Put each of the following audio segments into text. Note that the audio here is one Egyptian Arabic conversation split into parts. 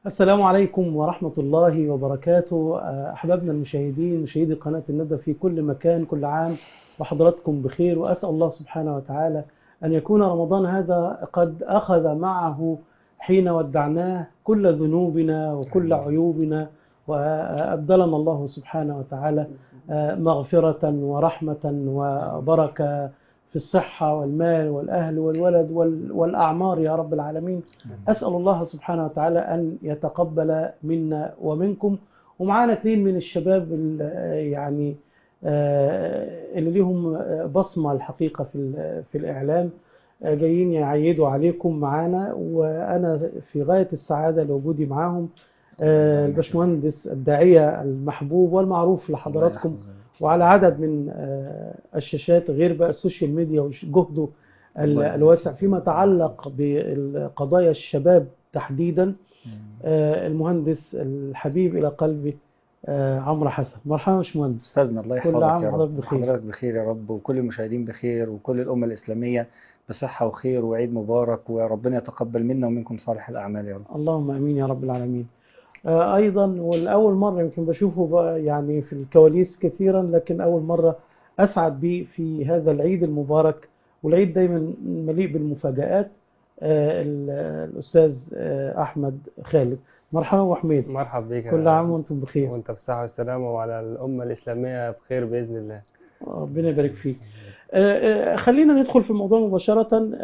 السلام عليكم ورحمة الله وبركاته أحبابنا المشاهدين مشاهدي قناة الندى في كل مكان كل عام وحضراتكم بخير وأسأل الله سبحانه وتعالى أن يكون رمضان هذا قد أخذ معه حين ودعناه كل ذنوبنا وكل عيوبنا وأبدلنا الله سبحانه وتعالى مغفرة ورحمة وبركة في الصحة والمال والأهل والولد والأعمار يا رب العالمين أسأل الله سبحانه وتعالى أن يتقبل منا ومنكم ومعانا اثنين من الشباب يعني اللي ليهم بصمة الحقيقة في في الإعلام جايين يعيدوا عليكم معانا وأنا في غاية السعادة لوجودي معاهم الباشمهندس الداعية المحبوب والمعروف لحضراتكم وعلى عدد من الشاشات غير بقى السوشيال ميديا وجهده الواسع فيما يتعلق بقضايا الشباب تحديدا المهندس الحبيب الى قلبي عمرو حسن مرحبا يا باشمهندس استاذنا الله يحفظك كل عام يا رب وحضرتك بخير حضرتك بخير يا رب وكل المشاهدين بخير وكل الامه الاسلاميه بصحه وخير وعيد مبارك وربنا يتقبل منا ومنكم صالح الاعمال يا رب اللهم امين يا رب العالمين ايضا والاول مره يمكن بشوفه بقى يعني في الكواليس كثيرا لكن اول مره اسعد به في هذا العيد المبارك والعيد دايما مليء بالمفاجآت الاستاذ احمد خالد مرحبا ابو حميد مرحبا بك كل عام وانتم بخير وانت بالصحة والسلامة وعلى الأمة الإسلامية بخير بإذن الله ربنا يبارك فيك خلينا ندخل في الموضوع مباشرة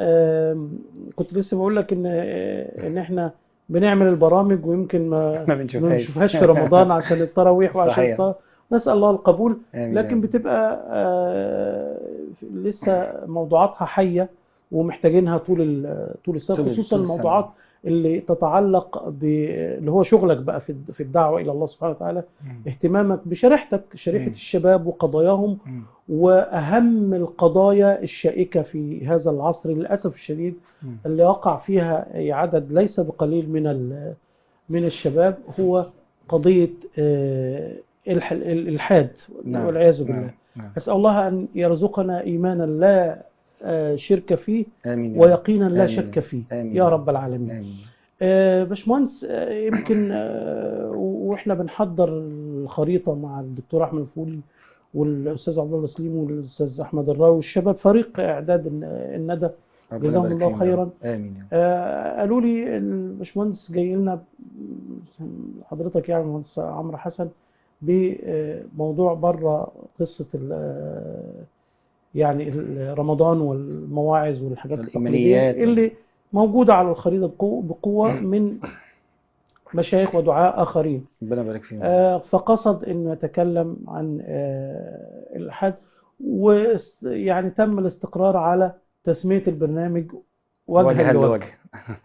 كنت لسه بقول لك ان ان احنا بنعمل البرامج ويمكن ما ما بنشوفهاش بنشوفهاش في رمضان عشان التراويح وعشان صحيح. الصلاة نسأل الله القبول آمين. لكن بتبقى آه، لسه موضوعاتها حية ومحتاجينها طول ال- طول السنة طول- خصوصا طول السنة. الموضوعات اللي تتعلق ب اللي هو شغلك بقى في في الدعوة إلى الله سبحانه وتعالى اهتمامك بشريحتك شريحة مم. الشباب وقضاياهم مم. وأهم القضايا الشائكة في هذا العصر للأسف الشديد مم. اللي وقع فيها عدد ليس بقليل من ال- من الشباب هو قضية آه، الح- الإلحاد نعم. والعياذ بالله نعم. نعم. أسأل الله أن يرزقنا إيمانا لا آه، شرك فيه آمين يا رب. ويقينا لا آمين. شك فيه آمين. يا رب العالمين آمين آه، باشمهندس آه، يمكن آه، واحنا بنحضر الخريطه مع الدكتور احمد الفولي والاستاذ عبد الله سليم والاستاذ احمد الراوي والشباب فريق اعداد الن- الندى ربنا جزاهم يبارك الله فيهم يا خيرا. رب. آمين يا رب. آه، قالوا لي الباشمهندس جاي لنا حضرتك يعني المهندس عمرو حسن بموضوع بره قصه ال- آه، يعني ال- رمضان والمواعظ والحاجات الإيمانيات. التقليديه اللي موجوده على الخريطه بقوه, بقوة من مشايخ ودعاء اخرين ربنا يبارك فيهم آه، فقصد انه يتكلم عن آه، الالحاد ويعني تم الاستقرار على تسميه البرنامج وجها وجها لوجه لوجه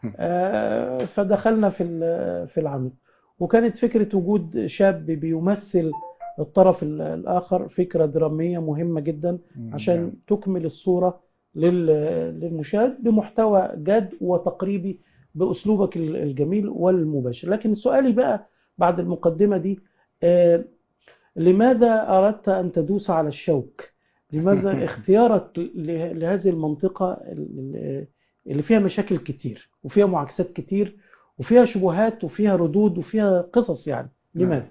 آه، فدخلنا في ال- في العمل وكانت فكرة وجود شاب بيمثل الطرف ال- الآخر فكرة درامية مهمة جدا عشان تكمل الصورة لل- للمشاهد بمحتوى جاد وتقريبي بأسلوبك ال- الجميل والمباشر لكن سؤالي بقى بعد المقدمة دي آه، لماذا أردت أن تدوس على الشوك؟ لماذا اختيارك ل- لهذه المنطقة ال- اللي فيها مشاكل كتير وفيها معاكسات كتير وفيها شبهات وفيها ردود وفيها قصص يعني نعم. لماذا؟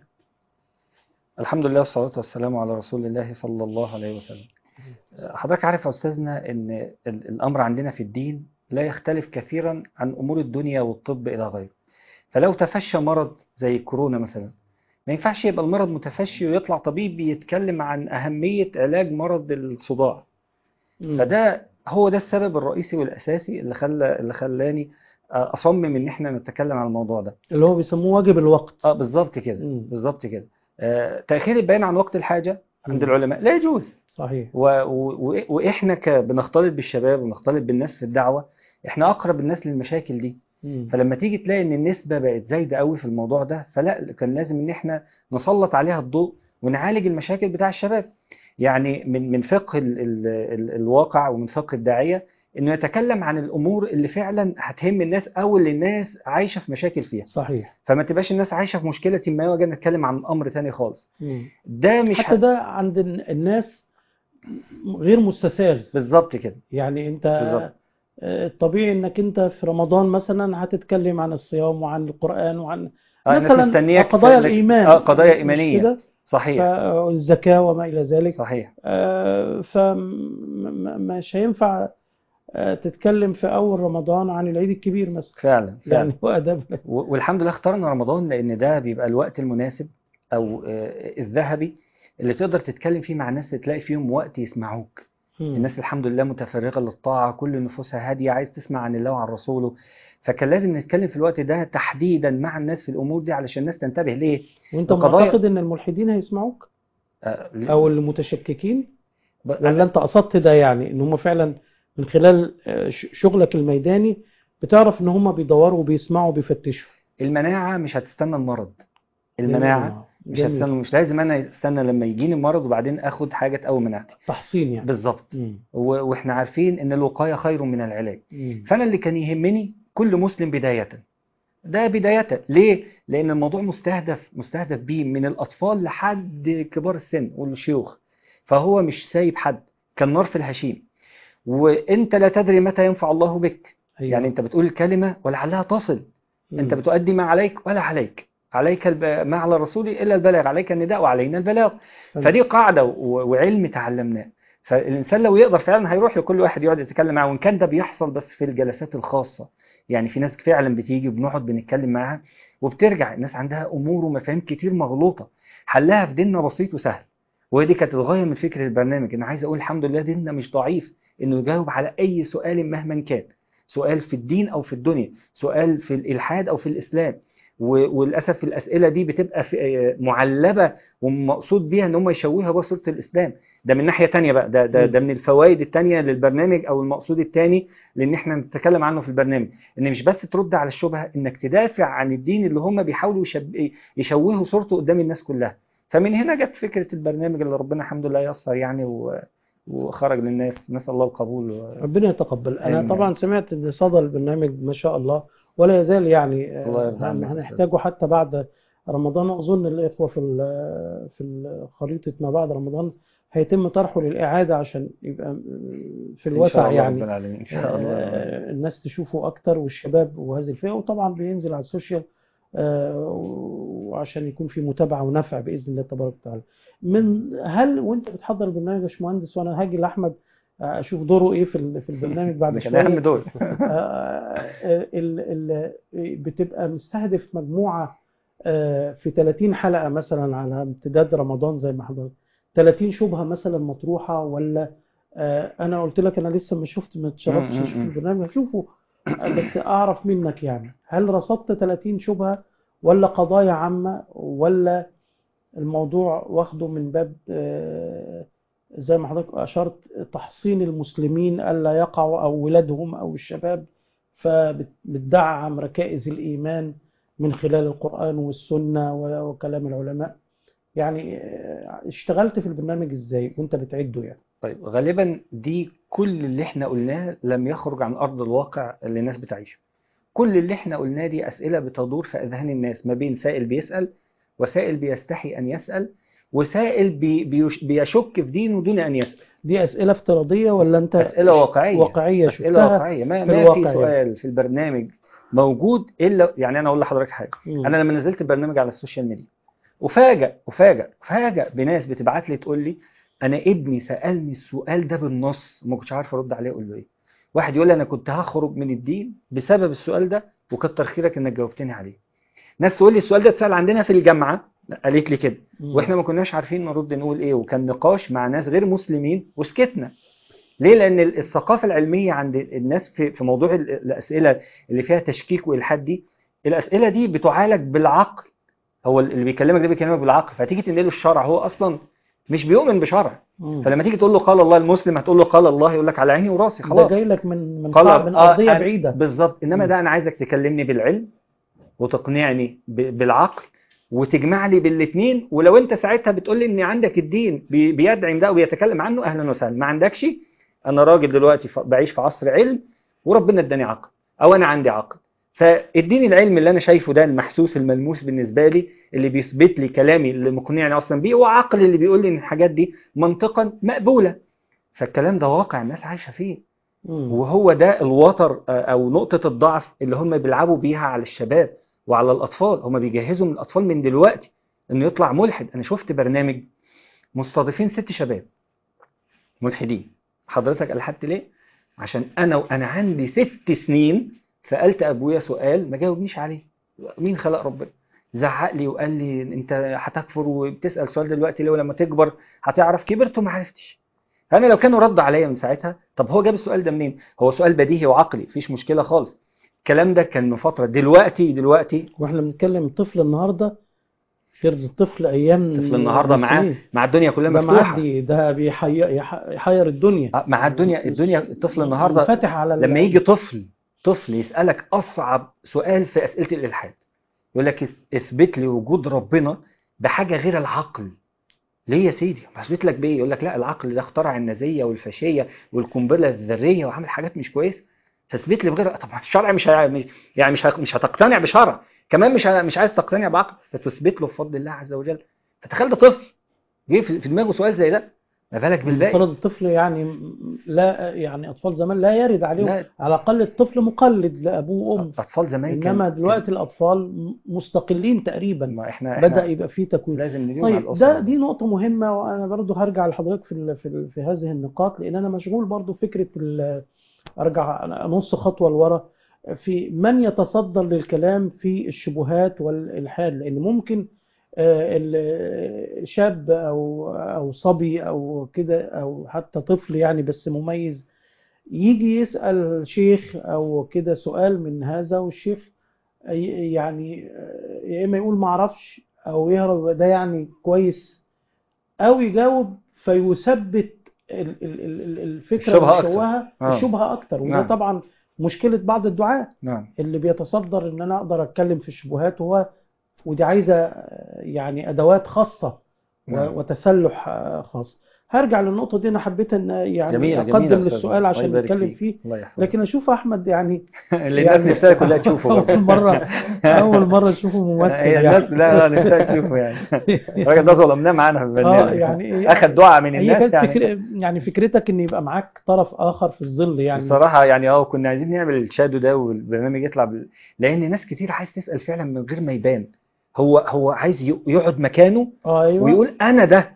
الحمد لله والصلاة والسلام على رسول الله صلى الله عليه وسلم حضرتك عارف يا أستاذنا أن ال- الأمر عندنا في الدين لا يختلف كثيرا عن أمور الدنيا والطب إلى غيره فلو تفشى مرض زي كورونا مثلا ما ينفعش يبقى المرض متفشي ويطلع طبيب يتكلم عن أهمية علاج مرض الصداع مم. فده هو ده السبب الرئيسي والأساسي اللي خلى اللي خلاني أصمم إن إحنا نتكلم عن الموضوع ده اللي هو بيسموه واجب الوقت اه بالظبط كده مم. بالظبط كده آه، تأخير البيان عن وقت الحاجة عند مم. العلماء لا يجوز صحيح و... و... واحنا ك... بنختلط بالشباب ونختلط بالناس في الدعوة احنا اقرب الناس للمشاكل دي مم. فلما تيجي تلاقي ان النسبة بقت زايدة قوي في الموضوع ده فلا كان لازم ان احنا نسلط عليها الضوء ونعالج المشاكل بتاع الشباب يعني من من فقه ال... ال... ال... الواقع ومن فقه الداعية انه يتكلم عن الامور اللي فعلا هتهم الناس او اللي الناس عايشة في مشاكل فيها صحيح فما تبقاش الناس عايشة في مشكلة ما وجينا نتكلم عن امر تاني خالص مم. ده مش حتى ه- ده عند ال- الناس غير مستساغ بالظبط كده يعني انت بالظبط. آه، الطبيعي انك انت في رمضان مثلا هتتكلم عن الصيام وعن القرآن وعن آه، الناس مثلا مستنياك في قضايا إنك- الإيمان اه قضايا مش إيمانية كده؟ صحيح فالزكاة وما إلى ذلك صحيح فمش هينفع آه، تتكلم في أول رمضان عن العيد الكبير مثلا فعلا فعلا يعني هو أدب و- والحمد لله اخترنا رمضان لأن ده بيبقى الوقت المناسب أو آه، الذهبي اللي تقدر تتكلم فيه مع ناس تلاقي فيهم وقت يسمعوك الناس الحمد لله متفرغة للطاعة كل نفوسها هادية عايز تسمع عن الله وعن رسوله فكان لازم نتكلم في الوقت ده تحديدا مع الناس في الأمور دي علشان الناس تنتبه ليه وأنت القضايا- معتقد إن الملحدين هيسمعوك آه، ل- أو المتشككين ب- ولا أنت قصدت ده يعني إن هم فعلا من خلال آه، ش- شغلك الميداني بتعرف إن هم بيدوروا وبيسمعوا وبيفتشوا المناعة مش هتستنى المرض المناعة مش جميل. هستنى مش لازم انا استنى لما يجيني المرض وبعدين اخد حاجة تقوي مناعتي تحصين يعني بالظبط مم. و- واحنا عارفين ان الوقاية خير من العلاج مم. فانا اللي كان يهمني كل مسلم بداية ده بداية ليه؟ لأن الموضوع مستهدف مستهدف بيه من الأطفال لحد كبار السن والشيوخ فهو مش سايب حد كالنار في الهشيم وأنت لا تدري متى ينفع الله بك أيوة. يعني أنت بتقول الكلمة ولعلها تصل مم. أنت بتؤدي ما عليك ولا عليك عليك الب... ما على الرسول إلا البلاغ عليك النداء وعلينا البلاغ سلام. فدي قاعدة و- وعلم تعلمناه فالإنسان لو يقدر فعلا هيروح لكل واحد يقعد يتكلم معاه وإن كان ده بيحصل بس في الجلسات الخاصة يعني في ناس فعلا بتيجي وبنقعد بنتكلم معاها وبترجع الناس عندها أمور ومفاهيم كتير مغلوطة حلها في ديننا بسيط وسهل وهي دي كانت الغاية من فكرة البرنامج أنا عايز أقول الحمد لله ديننا مش ضعيف إنه يجاوب على أي سؤال مهما كان سؤال في الدين أو في الدنيا سؤال في الإلحاد أو في الإسلام و- وللأسف الأسئلة دي بتبقى في معلبة ومقصود بيها ان هم يشوهوا بقى صورة الإسلام ده من ناحية تانية بقى ده ده, مم. ده من الفوائد التانية للبرنامج أو المقصود التاني لأن احنا نتكلم عنه في البرنامج إن مش بس ترد على الشبهة إنك تدافع عن الدين اللي هم بيحاولوا يشب... يشوهوا صورته قدام الناس كلها فمن هنا جت فكرة البرنامج اللي ربنا الحمد لله يسر يعني و... وخرج للناس نسأل الله القبول و... ربنا يتقبل انا آمين. طبعا سمعت ان صدى البرنامج ما شاء الله ولا يزال يعني الله آه، يرضى هن- عنك يا هنحتاجه حتى بعد رمضان اظن الاخوه في ال- في خريطه ما بعد رمضان هيتم طرحه للاعاده عشان يبقى آه، في إن شاء الوسع الله رب يعني العالمين إن شاء الله آه، الناس تشوفه اكتر والشباب وهذه الفئه وطبعا بينزل على السوشيال آه، وعشان يكون في متابعه ونفع باذن الله تبارك وتعالى من هل وانت بتحضر البرنامج يا باشمهندس وانا هاجي لاحمد آه، اشوف دوره ايه في ال- في البرنامج بعد ده كان شويه أهم دور آه، ال- ال- بتبقى مستهدف مجموعة آه، في 30 حلقة مثلا على امتداد رمضان زي ما حضرتك 30 شبهة مثلا مطروحة ولا آه، أنا قلت لك أنا لسه ما شفت ما اتشرفتش م- م- أشوف م. البرنامج هشوفه آه، بس أعرف منك يعني هل رصدت 30 شبهة ولا قضايا عامة ولا الموضوع واخده من باب آه، زي ما حضرتك أشرت تحصين المسلمين ألا يقعوا أو ولادهم أو الشباب فبتدعم ركائز الإيمان من خلال القرآن والسنة و- وكلام العلماء يعني آه، اشتغلت في البرنامج ازاي وانت بتعده يعني طيب غالبا دي كل اللي احنا قلناه لم يخرج عن أرض الواقع اللي الناس بتعيشه كل اللي احنا قلناه دي أسئلة بتدور في أذهان الناس ما بين سائل بيسأل وسائل بيستحي أن يسأل وسائل بي بيش- بيشك في دينه دون أن يسأل دي أسئلة افتراضية ولا انت أسئلة واقعية واقعية أسئلة شفتها واقعية ما في ما الواقع في يعني. سؤال في البرنامج موجود إلا يعني أنا أقول لحضرتك حاجة مم. انا لما نزلت البرنامج على السوشيال ميديا وفاجأ وفاجأ فاجأ بناس بتبعت لي تقول لي انا ابني سألني السؤال ده بالنص ما كنتش عارف ارد عليه اقول له ايه واحد يقول لي انا كنت هخرج من الدين بسبب السؤال ده وكتر خيرك انك جاوبتني عليه ناس تقول لي السؤال ده اتسأل عندنا في الجامعة قالت لي كده مم. واحنا ما كناش عارفين نرد نقول ايه وكان نقاش مع ناس غير مسلمين وسكتنا ليه لان الثقافه العلميه عند الناس في في موضوع ال- الاسئله اللي فيها تشكيك والحاد دي الاسئله دي بتعالج بالعقل هو اللي بيكلمك ده بيكلمك بالعقل فتيجي تنقله الشرع هو اصلا مش بيؤمن بشرع مم. فلما تيجي تقول له قال الله المسلم هتقول له قال الله يقول لك على عيني وراسي ده خلاص جاي لك من من قال قاع- من آه، أرضية أنا- بعيدة بالظبط انما مم. ده انا عايزك تكلمني بالعلم وتقنعني ب- بالعقل وتجمع لي بالاثنين ولو انت ساعتها بتقول لي ان عندك الدين بي- بيدعم ده وبيتكلم عنه اهلا وسهلا ما عندكش انا راجل دلوقتي ف- بعيش في عصر علم وربنا اداني عقل او انا عندي عقل فاديني العلم اللي انا شايفه ده المحسوس الملموس بالنسبه لي اللي بيثبت لي كلامي اللي مقنعني اصلا بيه وعقل اللي بيقول لي ان الحاجات دي منطقا مقبوله فالكلام ده واقع الناس عايشه فيه مم. وهو ده الوتر آه، او نقطة الضعف اللي هم بيلعبوا بيها على الشباب وعلى الاطفال هم بيجهزوا من الاطفال من دلوقتي انه يطلع ملحد انا شفت برنامج مستضيفين ست شباب ملحدين حضرتك الحدت ليه عشان انا وانا عندي ست سنين سألت ابويا سؤال ما جاوبنيش عليه مين خلق ربنا زعق لي وقال لي انت هتكفر وبتسأل سؤال دلوقتي ليه ولما تكبر هتعرف كبرت وما عرفتش انا لو كانوا رد عليا من ساعتها طب هو جاب السؤال ده منين هو سؤال بديهي وعقلي مفيش مشكلة خالص الكلام ده كان من فترة دلوقتي دلوقتي واحنا بنتكلم طفل النهارده غير طفل ايام طفل النهارده معاه السنين. مع الدنيا كلها ده مفتوحة معدي ده بيحير يح- يحير الدنيا آه، مع الدنيا الدنيا الطفل النهارده فاتح على ال- لما يجي طفل طفل يسألك أصعب سؤال في أسئلة الإلحاد يقول لك اث- اثبت لي وجود ربنا بحاجة غير العقل ليه يا سيدي؟ اثبت لك بإيه؟ يقول لك لا العقل ده اخترع النازية والفاشية والقنبلة الذرية وعمل حاجات مش كويسة فاثبت لي بغير طب الشرع مش هي... مش- يعني مش ه... مش هتقتنع بشرع كمان مش ه... مش عايز تقتنع بعقل فتثبت له بفضل الله عز وجل فتخيل ده طفل جه في في دماغه سؤال زي ده ما بالك بالباقي المفترض الطفل يعني م- لا يعني اطفال زمان لا يرد عليهم لا على الاقل الطفل مقلد لابوه وامه أطفال زمان كان انما دلوقتي الاطفال م- مستقلين تقريبا ما احنا احنا بدا يبقى فيه تكوين لازم نديهم على طيب الأسرة ده دي نقطة مهمة وأنا برضو هرجع لحضرتك في ال في, ال في هذه النقاط لأن أنا مشغول برضو فكرة ال- أرجع نص خطوة لورا في من يتصدر للكلام في الشبهات والإلحاد لأن ممكن آه، ال- شاب أو أو صبي أو كده أو حتى طفل يعني بس مميز يجي يسأل شيخ أو كده سؤال من هذا والشيخ ي- يعني آه، يا إما يقول معرفش أو يهرب ده يعني كويس أو يجاوب فيثبت ال- ال- ال- ال- الفكرة الشبهة أكتر. المشوهة آه. الشبهة أكتر وده نعم. طبعا مشكلة بعض الدعاة نعم اللي بيتصدر إن أنا أقدر أتكلم في الشبهات وهو ودي عايزة آه، يعني أدوات خاصة و- نعم. وتسلح آه، خاص هرجع للنقطة دي أنا حبيت أن يعني جميلة أقدم جميلة يا أستاذ. للسؤال الله عشان يبارك نتكلم فيك. فيه الله يحفظك لكن أشوف أحمد يعني اللي الناس يعني نفسها كلها تشوفه برضه. أول مرة أول مرة أشوفه ممثل هي يعني الناس لا لا نفسها تشوفه يعني الراجل ده ظلمناه معانا في اه البرنامج يعني إيه؟ اخد دعاء من هي الناس كانت يعني فكرة يعني فكرتك ان يبقى معاك طرف اخر في الظل يعني بصراحة يعني اه كنا عايزين نعمل الشادو ده والبرنامج يطلع بال... لأن ناس كتير عايز تسأل فعلا من غير ما يبان هو هو عايز ي- يقعد مكانه اه ايوه ويقول أنا ده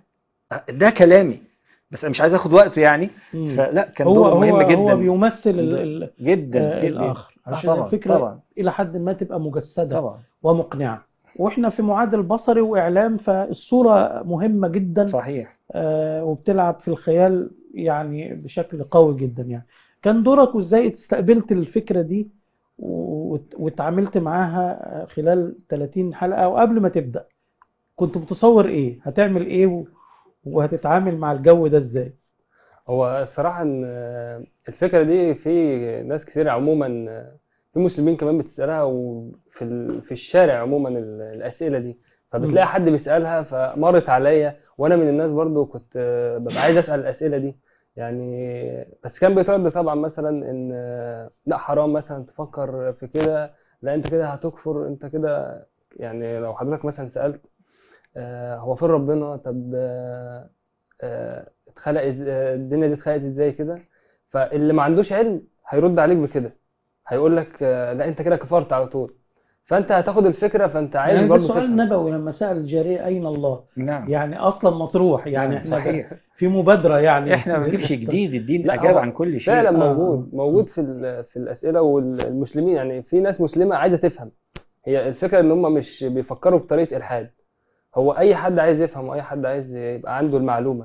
ده كلامي بس أنا مش عايز آخد وقت يعني مم. فلا كان هو دوره هو مهم هو جدا بيمثل ال ال جدا آه، جدا الاخر آه، عشان طبعا الفكره طبعا الى حد ما تبقى مجسده طبعا ومقنعه واحنا في معادل بصري واعلام فالصوره مهمه جدا صحيح آه، وبتلعب في الخيال يعني بشكل قوي جدا يعني كان دورك وازاي استقبلت الفكرة دي وت- واتعاملت معاها خلال 30 حلقة وقبل ما تبدأ كنت متصور ايه هتعمل ايه و- وهتتعامل مع الجو ده ازاي هو الصراحة إن آه، الفكرة دي في ناس كتير عموما آه، في مسلمين كمان بتسألها وفي ال- في الشارع عموما ال- الأسئلة دي فبتلاقي حد بيسألها فمرت عليا وأنا من الناس برضو كنت آه، ببقى عايز أسأل الأسئلة دي يعني بس كان بيترد طبعا مثلا إن آه، لا حرام مثلا تفكر في كده لا أنت كده هتكفر أنت كده يعني لو حضرتك مثلا سألت آه، هو فين ربنا طب آه، آه، اتخلق إز- آه، الدنيا دي اتخلقت ازاي كده فاللي ما عندوش علم هيرد عليك بكده هيقول لك آه، لا انت كده كفرت على طول فانت هتاخد الفكره فانت عايز يعني ده برضه سؤال تفهم نبوي لما سأل الجارية أين الله نعم يعني أصلا مطروح يعني نعم، احنا صحيح في مبادرة يعني احنا ما بنجيبش جديد الدين لا، أجاب هو عن كل شيء فعلا آه. موجود موجود في ال- في الاسئله والمسلمين يعني في ناس مسلمه عايزه تفهم هي الفكره ان هم مش بيفكروا بطريقه الحاد هو اي حد عايز يفهم واي حد عايز يبقى عنده المعلومه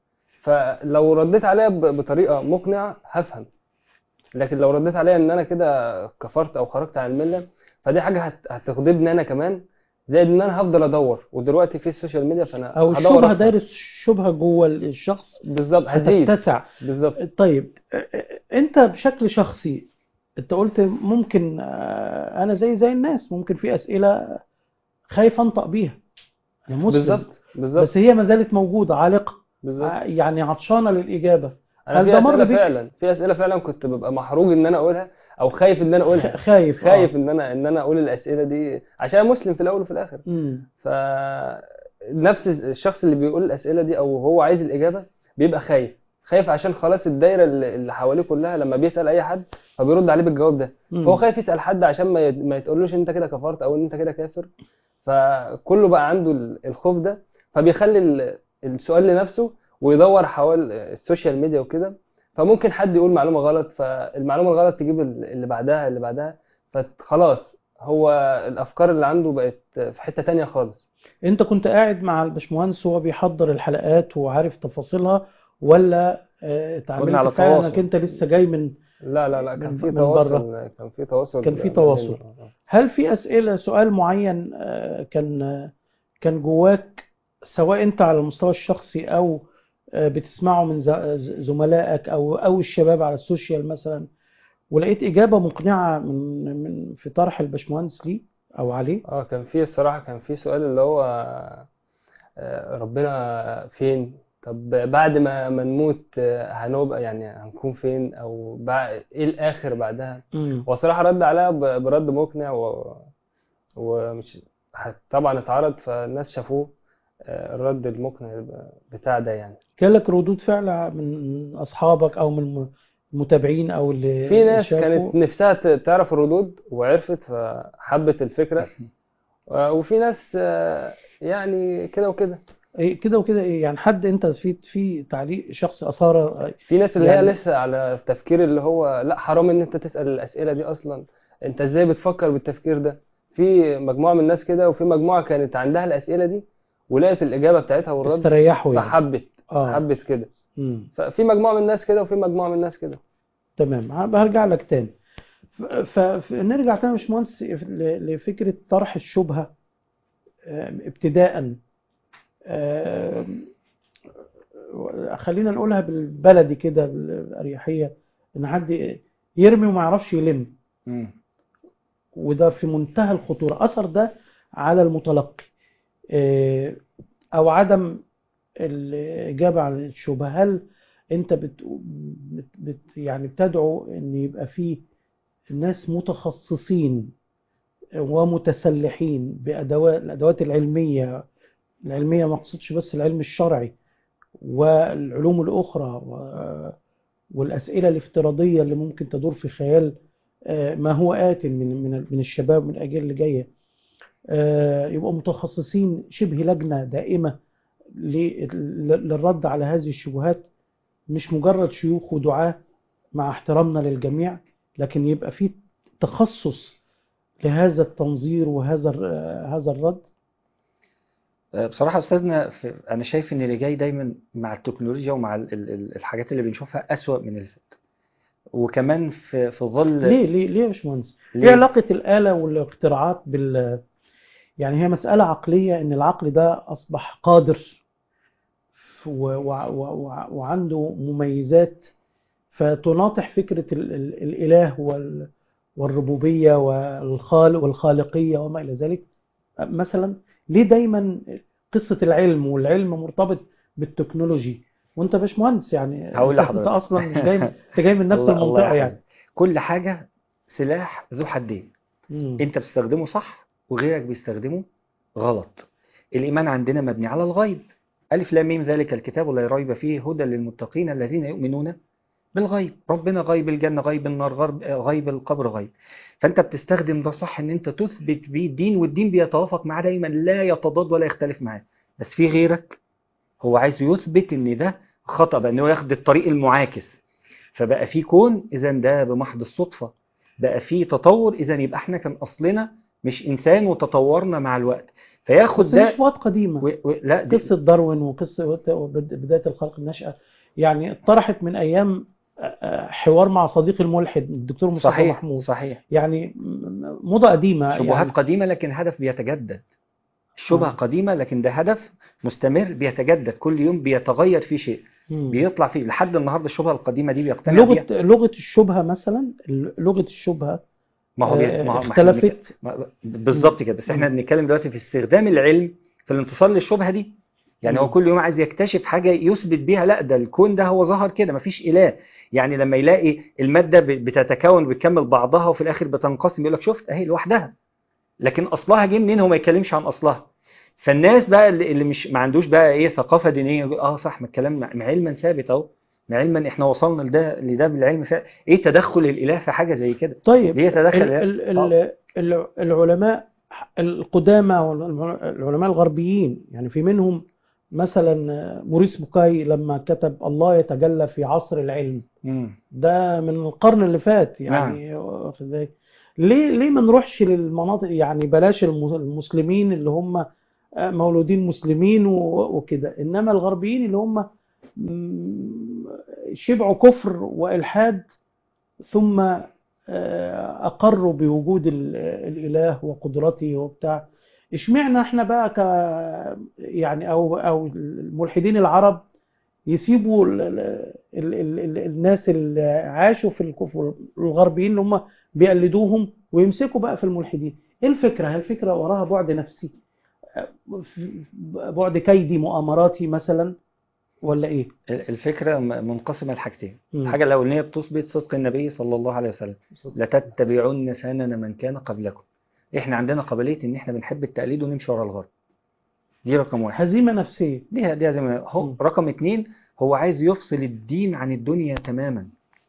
فلو رديت عليها ب- بطريقه مقنعه هفهم لكن لو رديت عليها ان انا كده كفرت او خرجت عن المله فدي حاجه هت- هتغضبني انا كمان زائد ان انا هفضل ادور ودلوقتي في السوشيال ميديا فانا أو هدور الشبهة أكتر. دايرة الشبهة جوه الشخص بالظبط هتزيد هتتسع بالظبط طيب انت بشكل شخصي انت قلت ممكن آه، انا زي زي الناس ممكن في اسئله خايف انطق بيها انا مسلم بالظبط بالظبط بس هي ما زالت موجوده عالقه بالظبط ع- يعني عطشانه للاجابه انا هل في ده مر اسئله بيك؟ فعلا في اسئله فعلا كنت ببقى محروج ان انا اقولها او خايف ان انا خ- اقولها خايف آه. خايف ان انا ان انا اقول الاسئله دي عشان أنا مسلم في الاول وفي الاخر مم. ف نفس الشخص اللي بيقول الاسئله دي او هو عايز الاجابه بيبقى خايف خايف عشان خلاص الدايره اللي اللي حواليه كلها لما بيسال اي حد فبيرد عليه بالجواب ده مم. هو خايف يسال حد عشان ما يت- ما يتقولوش انت كده كفرت او ان انت كده كافر فكله بقى عنده ال- الخوف ده فبيخلي ال- السؤال لنفسه ويدور حوالي السوشيال ميديا وكده فممكن حد يقول معلومه غلط فالمعلومه الغلط تجيب ال- اللي بعدها اللي بعدها فخلاص هو الافكار اللي عنده بقت في حته تانية خالص انت كنت قاعد مع الباشمهندس وهو بيحضر الحلقات وعارف تفاصيلها ولا آه، اتعاملت على فعلا تواصل. انك انت لسه جاي من لا لا لا كان من- في من تواصل كان في تواصل كان في بيننا. تواصل. هل في أسئلة سؤال معين آه، كان آه، كان جواك سواء أنت على المستوى الشخصي أو آه، بتسمعه من ز- ز- زملائك أو أو الشباب على السوشيال مثلا ولقيت إجابة مقنعة من من في طرح الباشمهندس ليه أو عليه؟ اه كان في الصراحة كان في سؤال اللي هو آه، ربنا فين طب بعد ما ما نموت آه، هنبقى يعني هنكون فين او بعد ايه الاخر بعدها مم. هو صراحة رد عليها ب- برد مقنع و... ومش ح- طبعا اتعرض فالناس شافوه آه، الرد المقنع بتاع ده يعني كان لك ردود فعل من أصحابك أو من المتابعين أو اللي في ناس شافوا؟ كانت نفسها ت- تعرف الردود وعرفت فحبت الفكرة آه، وفي ناس آه، يعني كده وكده إيه كده وكده إيه يعني حد أنت في في تعليق شخصي أثار في ناس اللي يعني- هي لسه على التفكير اللي هو لا حرام ان انت تسأل الأسئلة دي اصلا انت ازاي بتفكر بالتفكير ده في مجموعة من الناس كده وفي مجموعة كانت عندها الأسئلة دي ولقت الإجابة بتاعتها والرد استريحوا يعني فحبت اه حبت كده مم. ففي مجموعة من الناس كده وفي مجموعة من الناس كده تمام ه- هرجع لك تاني ف- فنرجع تاني يا باشمهندس ل- لفكرة طرح الشبهة آم، ابتداء آم، خلينا نقولها بالبلدي كده بالأريحية إن حد يرمي وما يعرفش يلم مم. وده في منتهى الخطورة أثر ده على المتلقي آه، أو عدم الإجابة على الشبهة هل أنت بت... بت... بت... يعني بتدعو إن يبقى فيه ناس متخصصين ومتسلحين بأدوات الأدوات العلمية العلمية ما أقصدش بس العلم الشرعي والعلوم الأخرى و... والأسئلة الافتراضية اللي ممكن تدور في خيال آه، ما هو آت من من من الشباب من الأجيال اللي جاية آه، يبقوا متخصصين شبه لجنة دائمة ل- للرد على هذه الشبهات مش مجرد شيوخ ودعاة مع احترامنا للجميع لكن يبقى في تخصص لهذا التنظير وهذا الر- هذا الرد آه، بصراحة أستاذنا في أنا شايف إن اللي جاي دايما مع التكنولوجيا ومع ال- ال- ال- الحاجات اللي بنشوفها أسوأ من اللي فات وكمان في في ظل ليه ليه ليه يا باشمهندس؟ ليه؟ ايه علاقة الآلة والاختراعات بال يعني هي مسألة عقلية إن العقل ده أصبح قادر و... و... و... و... وعنده مميزات فتناطح فكرة ال... ال... الإله وال... والربوبية والخالق والخالقية وما إلى ذلك مثلا ليه دايما قصة العلم والعلم مرتبط بالتكنولوجي وانت باشمهندس يعني هقول انت, انت لحضرتك. اصلا مش جاي من- انت جاي من نفس الله- الله المنطقة يعني يحفظك. كل حاجة سلاح ذو حدين مم. انت بتستخدمه صح وغيرك بيستخدمه غلط الايمان عندنا مبني على الغيب الف لام ميم ذلك الكتاب لا ريب فيه هدى للمتقين الذين يؤمنون بالغيب ربنا غيب الجنه غيب النار غرب غيب القبر غيب فانت بتستخدم ده صح ان انت تثبت بيه الدين والدين بيتوافق معاه دايما لا يتضاد ولا يختلف معاه بس في غيرك هو عايز يثبت ان ده خطأ بقى انه ياخد الطريق المعاكس فبقى في كون اذا ده بمحض الصدفه بقى في تطور اذا يبقى احنا كان اصلنا مش انسان وتطورنا مع الوقت فياخد بس ده دي شبهات قديمة و... و... لا دي... قصة داروين وقصة بد- بداية الخلق النشأة يعني اتطرحت من أيام آه، آه، حوار مع صديقي الملحد الدكتور مصطفى صحيح محمود صحيح يعني م- موضة قديمة شبهات يعني قديمه لكن هدف بيتجدد الشبهه آه. قديمه لكن ده هدف مستمر بيتجدد كل يوم بيتغير فيه شيء مم. بيطلع فيه لحد النهارده الشبهه القديمه دي بيقتنع بيها لغة لغة الشبهة مثلا لغة الشبهة ما هو بي... آه، ما هو ما احنا بنك- اختلفت ما- بالظبط كده بس احنا مم. بنتكلم دلوقتي في استخدام العلم في الانتصار للشبهه دي يعني هو مم. كل يوم عايز يكتشف حاجه يثبت بيها لا ده الكون ده هو ظهر كده مفيش اله يعني لما يلاقي الماده ب- بتتكون وبتكمل بعضها وفي الاخر بتنقسم يقول لك شفت اهي لوحدها لكن اصلها جه منين هو ما يتكلمش عن اصلها فالناس بقى اللي اللي مش ما عندوش بقى ايه ثقافه دينيه يقول اه صح ما الكلام مع- مع علما ثابت اهو علما احنا وصلنا لده لده بالعلم فعلا ايه تدخل الاله في حاجه زي كده طيب ليه تدخل ال- الإله؟ ال- ال- ال- العلماء القدامى والعلماء الغربيين يعني في منهم مثلا موريس بوكاي لما كتب الله يتجلى في عصر العلم مم. ده من القرن اللي فات يعني واخد بالك؟ ليه ليه ما نروحش للمناطق يعني بلاش الم- المسلمين اللي هم مولودين مسلمين و- وكده انما الغربيين اللي هم م- شبعوا كفر والحاد ثم آه، اقروا بوجود ال- الاله وقدرته وبتاع اشمعنا احنا بقى ك يعني او او الملحدين العرب يسيبوا ال ال ال ال ال الناس اللي عاشوا في الكفر الغربيين اللي هم بيقلدوهم ويمسكوا بقى في الملحدين ايه الفكره هل الفكره وراها بعد نفسي آه، بعد كيدي مؤامراتي مثلا ولا ايه الفكره م- منقسمه لحاجتين مم. الحاجه الاولانيه بتثبت صدق النبي صلى الله عليه وسلم لتتبعن سنن من كان قبلكم احنا عندنا قابليه ان احنا بنحب التقليد ونمشي ورا الغرب دي رقم واحد هزيمه نفسيه دي دي زي ما هو مم. رقم اتنين هو عايز يفصل الدين عن الدنيا تماما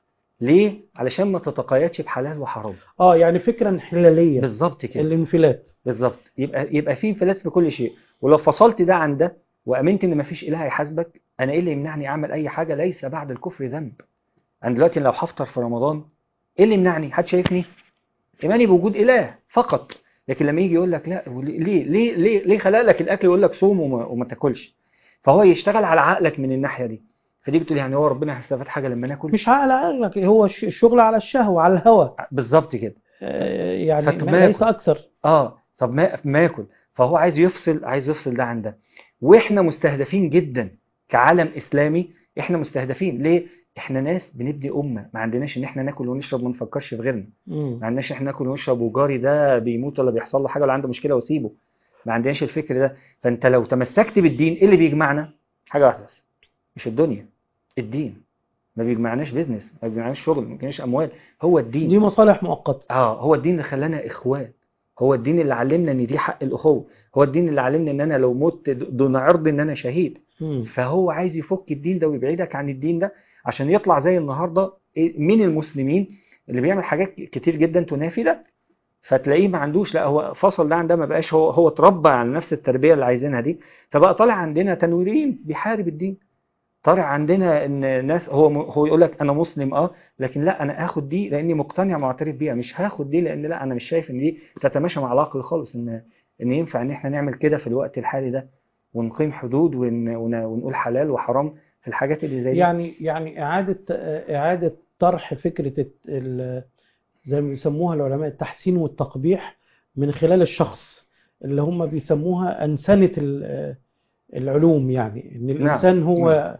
ليه علشان ما تتقيدش بحلال وحرام اه يعني فكره انحلاليه بالظبط كده الانفلات بالظبط يبقى يبقى في انفلات في كل شيء ولو فصلت ده عن ده وامنت ان مفيش اله هيحاسبك انا ايه اللي يمنعني اعمل اي حاجه ليس بعد الكفر ذنب انا دلوقتي لو هفطر في رمضان ايه اللي يمنعني حد شايفني ايماني بوجود اله فقط لكن لما يجي يقول لك لا وليه- ليه ليه ليه ليه خلق لك الاكل ويقول لك صوم وما, وما تاكلش فهو يشتغل على عقلك من الناحيه دي فدي بتقول يعني هو ربنا هيستفاد حاجه لما ناكل مش على عقلك هو الش- الشغل على الشهوه على الهوى بالظبط كده آه، يعني فتماكل. ما- ليس اكثر اه طب ما ما ياكل فهو عايز يفصل عايز يفصل ده عن ده واحنا مستهدفين جدا كعالم اسلامي احنا مستهدفين ليه احنا ناس بنبدي امه ما عندناش ان احنا ناكل ونشرب ما نفكرش في غيرنا مم. ما عندناش احنا ناكل ونشرب وجاري ده بيموت ولا بيحصل له حاجه ولا عنده مشكله واسيبه ما عندناش الفكر ده فانت لو تمسكت بالدين ايه اللي بيجمعنا حاجه واحده بس مش الدنيا الدين ما بيجمعناش بيزنس ما بيجمعناش شغل ما بيجمعناش اموال هو الدين دي مصالح مؤقته اه هو الدين اللي خلانا اخوان هو الدين اللي علمنا ان دي حق الاخوه هو الدين اللي علمنا ان انا لو مت دون عرض ان انا شهيد مم. فهو عايز يفك الدين ده ويبعدك عن الدين ده عشان يطلع زي النهارده إيه، من المسلمين اللي بيعمل حاجات كتير جدا تنافي ده فتلاقيه ما عندوش لا هو فصل ده عن ده ما بقاش هو هو اتربى على نفس التربيه اللي عايزينها دي فبقى طالع عندنا تنويرين بيحارب الدين طالع عندنا ان ناس هو هو يقول لك انا مسلم اه لكن لا انا هاخد دي لاني مقتنع معترف بيها مش هاخد دي لان لا انا مش شايف ان دي تتماشى مع العقل خالص ان ان ينفع ان احنا نعمل كده في الوقت الحالي ده ونقيم حدود ون ون ونقول حلال وحرام في الحاجات اللي زي دي يعني يعني اعاده اعاده طرح فكره الت- ال- زي ما بيسموها العلماء التحسين والتقبيح من خلال الشخص اللي هم بيسموها انسنه ال- العلوم يعني ان الانسان هو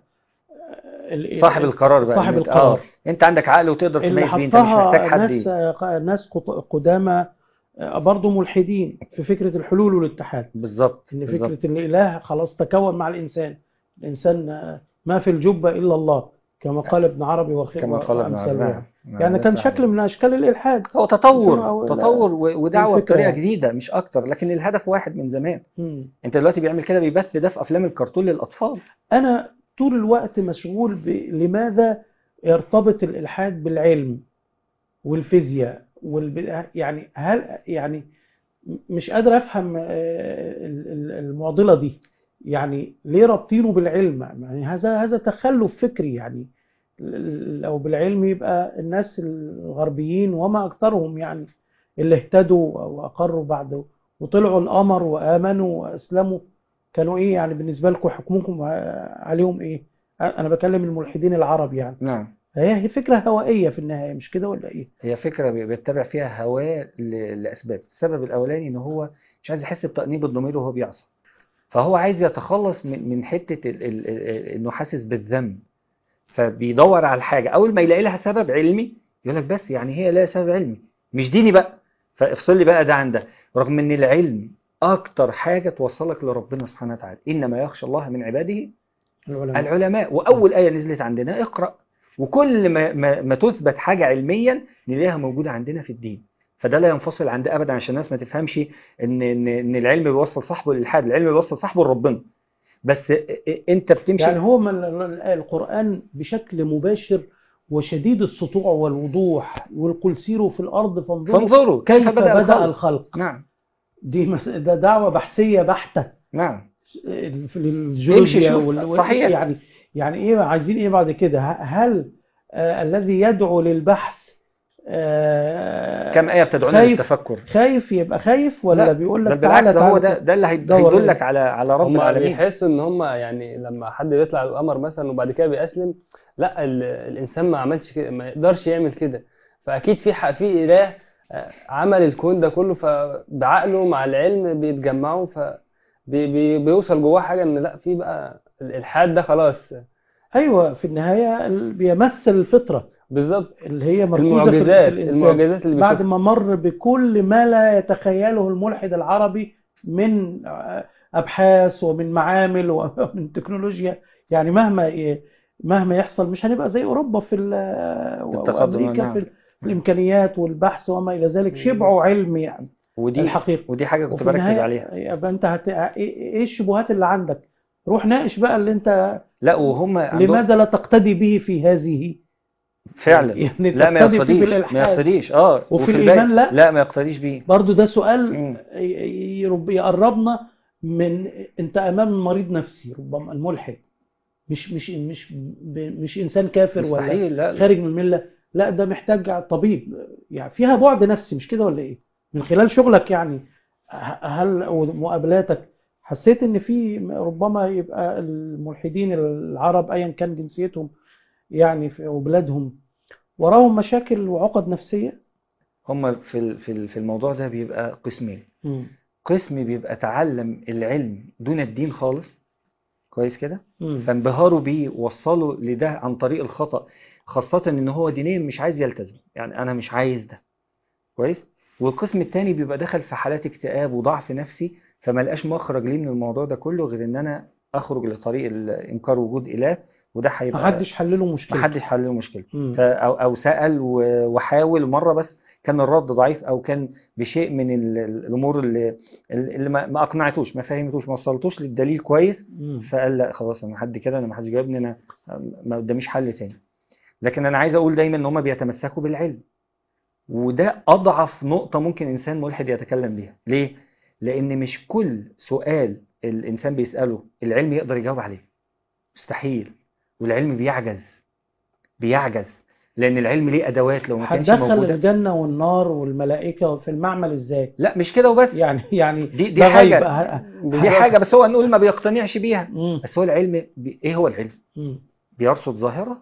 ال- صاحب القرار بقى صاحب إن أنت- القرار. آه انت عندك عقل وتقدر اللي تميز بيه انت مش محتاج حطها حد ناس ي- ناس قط- قدامى برضه ملحدين في فكره الحلول والاتحاد بالظبط ان بالظبط فكره ان الاله خلاص تكون مع الانسان الانسان ما في الجبه الا الله كما قال ابن عربي وخ- كما قال ابن وأمثاله عربي يعني. نعم. يعني ده كان فعلا. شكل من اشكال الالحاد هو أو تطور لا- تطور و- ودعوه الفكرة بطريقه يعني. جديده مش اكتر لكن الهدف واحد من زمان مم. انت دلوقتي بيعمل كده بيبث ده في افلام الكرتون للاطفال انا طول الوقت مشغول ب... لماذا يرتبط الالحاد بالعلم والفيزياء والب... يعني هل يعني مش قادر افهم آه، ال- ال- المعضله دي يعني ليه رابطينه بالعلم يعني هذا هذا تخلف فكري يعني ل- لو بالعلم يبقى الناس الغربيين وما اكثرهم يعني اللي اهتدوا واقروا بعد وطلعوا القمر وامنوا واسلموا كانوا ايه يعني بالنسبه لكم حكمكم عليهم ايه انا بكلم الملحدين العرب يعني نعم هي هي فكره هوائيه في النهايه مش كده ولا ايه هي فكره بي- بيتبع فيها هواه ل- لاسباب السبب الاولاني ان هو مش عايز يحس بتانيب الضمير وهو بيعصى فهو عايز يتخلص من من حته ال- ال- ال- انه حاسس بالذنب فبيدور على الحاجه اول ما يلاقي لها سبب علمي يقول لك بس يعني هي لها سبب علمي مش ديني بقى فافصل لي بقى ده عن ده رغم ان العلم اكتر حاجه توصلك لربنا سبحانه وتعالى انما يخشى الله من عباده العلماء العلماء واول ايه نزلت عندنا اقرا وكل ما ما, ما تثبت حاجه علميا نلاقيها موجوده عندنا في الدين فده لا ينفصل عن ده ابدا عشان الناس ما تفهمش ان ان ان العلم بيوصل صاحبه للالحاد العلم بيوصل صاحبه لربنا بس انت بتمشي يعني هو من ال- ال- القرآن بشكل مباشر وشديد السطوع والوضوح والقل سيروا في الأرض فانظروا فانظروا كيف بدأ الخلق. الخلق نعم دي مس- ده دعوة بحثية بحتة نعم في الجيولوجيا شوف. وال- صحيح. يعني يعني ايه عايزين ايه بعد كده ه- هل آه الذي يدعو للبحث آه كم آية بتدعونا خايف- للتفكر خايف يبقى خايف ولا لا، بيقول بل لك بالعكس تعالى ده هو تعالى ده ده اللي هي- دور هيدلك على على رب هم العالمين بيحسوا ان هم يعني لما حد بيطلع القمر مثلا وبعد كده بيأسلم لا ال- الانسان ما عملش كده ما يقدرش يعمل كده فاكيد في ح- في اله آه، عمل الكون ده كله فبعقله مع العلم بيتجمعوا ف بي- بي- بيوصل جواه حاجه ان لا في بقى الالحاد ده خلاص ايوه في النهايه ال- بيمثل الفطره بالظبط اللي هي مركوزه في, في المعجزات الانسان المعجزات اللي بعد بيشوفها. ما مر بكل ما لا يتخيله الملحد العربي من آه، ابحاث ومن معامل ومن تكنولوجيا يعني مهما ي- مهما يحصل مش هنبقى زي اوروبا في ال- بالتقدم، وامريكا نعم. في ال- في الامكانيات والبحث وما الى ذلك شبعوا علم يعني ودي الحقيقه ودي حاجة كنت وفي بركز النهايه عليها يبقى انت هت... ايه إيه الشبهات اللي عندك روح ناقش بقى اللي انت لا وهم عندهم لماذا لا تقتدي به في هذه فعلا يعني لا ما تقتدي فيه يقتديش ما بالإلحاد. يقتديش اه وفي الباقي- الإيمان لا. لا ما يقتديش بيه برضو ده سؤال مم. ي- يرب- يقربنا من انت امام مريض نفسي ربما الملحد مش مش مش ب- مش انسان كافر ولا مستحيل لا لا. خارج من المله لا ده محتاج طبيب يعني فيها بعد نفسي مش كده ولا ايه من خلال شغلك يعني ه- هل ومقابلاتك حسيت ان في ربما يبقى الملحدين العرب ايا كان جنسيتهم يعني في وبلادهم وراهم مشاكل وعقد نفسيه هم في ال- في ال- في الموضوع ده بيبقى قسمين مم. قسم بيبقى تعلم العلم دون الدين خالص كويس كده مم. فانبهاروا بيه وصلوا لده عن طريق الخطأ خاصة ان هو دينيا مش عايز يلتزم يعني انا مش عايز ده كويس والقسم التاني بيبقى دخل في حالات اكتئاب وضعف نفسي فما لقاش مخرج ليه من الموضوع ده كله غير ان انا اخرج لطريق ال- انكار وجود اله وده هيبقى محدش حل له مشكله محدش حل له مشكلة مم. ف- او او سأل و- وحاول مرة بس كان الرد ضعيف او كان بشيء من ال- ال- الامور اللي اللي ما ما اقنعتوش ما فهمتوش ما وصلتوش للدليل كويس مم. فقال لا خلاص انا حد كده انا ما حدش جاوبني انا ما قداميش حل تاني لكن انا عايز اقول دايما ان هم بيتمسكوا بالعلم وده اضعف نقطة ممكن انسان ملحد يتكلم بيها ليه لان مش كل سؤال الانسان بيسأله العلم يقدر يجاوب عليه مستحيل والعلم بيعجز بيعجز لان العلم ليه ادوات لو ما كانش هتدخل موجودة الجنة والنار والملائكة في المعمل ازاي؟ لا مش كده وبس يعني يعني دي دي ده غيب. حاجة ه- دي حاجة بس هو نقول ما بيقتنعش بيها مم. بس هو العلم بي... ايه هو العلم مم. بيرصد ظاهرة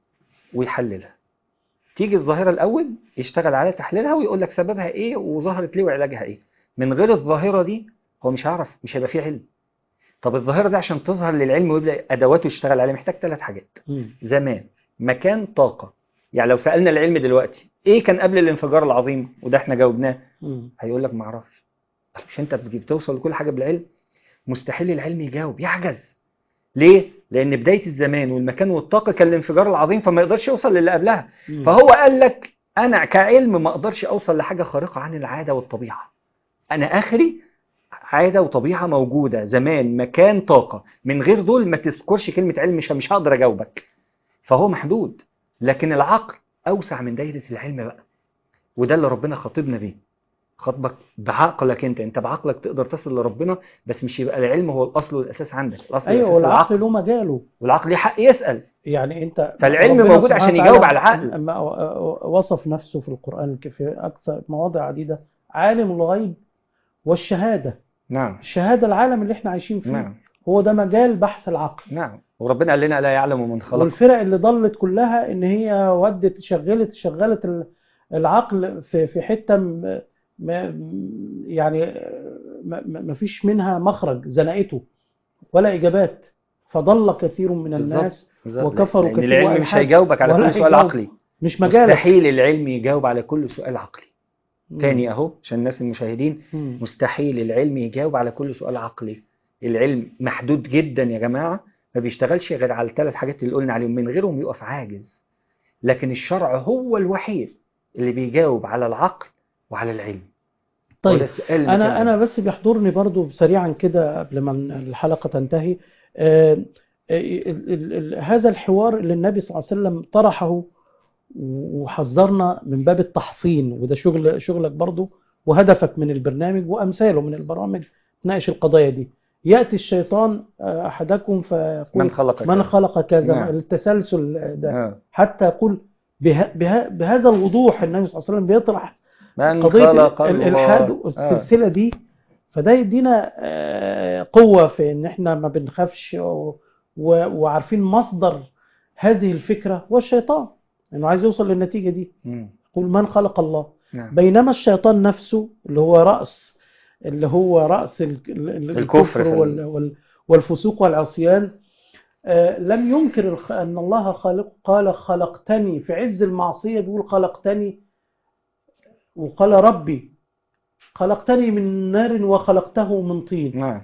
ويحللها تيجي الظاهرة الأول يشتغل على تحليلها ويقول لك سببها إيه وظهرت ليه وعلاجها إيه من غير الظاهرة دي هو مش هيعرف مش هيبقى فيه علم طب الظاهرة دي عشان تظهر للعلم ويبدأ أدواته يشتغل عليها محتاج ثلاث حاجات مم. زمان مكان طاقة يعني لو سألنا العلم دلوقتي إيه كان قبل الانفجار العظيم وده إحنا جاوبناه مم. هيقول لك ما اعرفش مش انت بتجي- بتوصل لكل حاجه بالعلم مستحيل العلم يجاوب يعجز ليه لان بدايه الزمان والمكان والطاقه كان الانفجار العظيم فما يقدرش يوصل للي قبلها مم. فهو قال لك انا كعلم ما اقدرش اوصل لحاجه خارقه عن العاده والطبيعه انا اخري عاده وطبيعه موجوده زمان مكان طاقه من غير دول ما تذكرش كلمه علم مش مش هقدر اجاوبك فهو محدود لكن العقل اوسع من دايره العلم بقى وده اللي ربنا خاطبنا بيه خاطبك بعقلك انت انت بعقلك تقدر تصل لربنا بس مش يبقى العلم هو الاصل والاساس عندك الاصل ايوه والاساس والعقل العقل له مجاله والعقل ليه حق يسال يعني انت فالعلم ربنا موجود سبحانه عشان وتعالى يجاوب على العقل. اما وصف نفسه في القرآن في اكثر مواضع عديدة عالم الغيب والشهادة نعم الشهادة العالم اللي احنا عايشين فيه نعم هو ده مجال بحث العقل نعم وربنا قال لنا لا يعلم من خلق والفرق اللي ضلت كلها ان هي ودت شغلت شغلت ال- العقل في في حته م- م- يعني ما ما فيش منها مخرج زنقته ولا اجابات فضل كثير من بالظبط. الناس بالظبط. وكفروا لان كثير العلم مش وألحاد. هيجاوبك على ولا كل سؤال هيجاوب. عقلي مش مجالك مستحيل العلم يجاوب على كل سؤال عقلي مم. تاني اهو عشان الناس المشاهدين مم. مستحيل العلم يجاوب على كل سؤال عقلي العلم محدود جدا يا جماعة ما بيشتغلش غير على الثلاث حاجات اللي قلنا عليهم من غيرهم يقف عاجز لكن الشرع هو الوحيد اللي بيجاوب على العقل وعلى العلم هو ده طيب السؤال اللي كان انا انا بس بيحضرني برضو سريعا كده قبل ما الحلقه تنتهي آه، آه، ال- ال- ال- هذا الحوار اللي النبي صلى الله عليه وسلم طرحه وحذرنا من باب التحصين وده شغل شغلك برضو وهدفك من البرنامج وامثاله من البرامج تناقش القضايا دي ياتي الشيطان آه، احدكم فيقول من خلق من كذا. خلق كذا نعم. التسلسل ده آه. حتى يقول به به بهذا الوضوح النبي صلى الله عليه وسلم بيطرح من قضيه خلق ال- الله. الالحاد آه. والسلسله دي فده يدينا آه، قوه في ان احنا ما بنخافش و- و- وعارفين مصدر هذه الفكره هو الشيطان انه عايز يوصل للنتيجه دي مم. يقول من خلق الله نعم بينما الشيطان نفسه اللي هو رأس اللي هو رأس ال- ال- ال- الكفر الكفر في ال- وال- وال- والفسوق والعصيان آه، لم ينكر الخ- أن الله خالق قال خلقتني في عز المعصية بيقول خلقتني وقال ربي خلقتني من نار وخلقته من طين نعم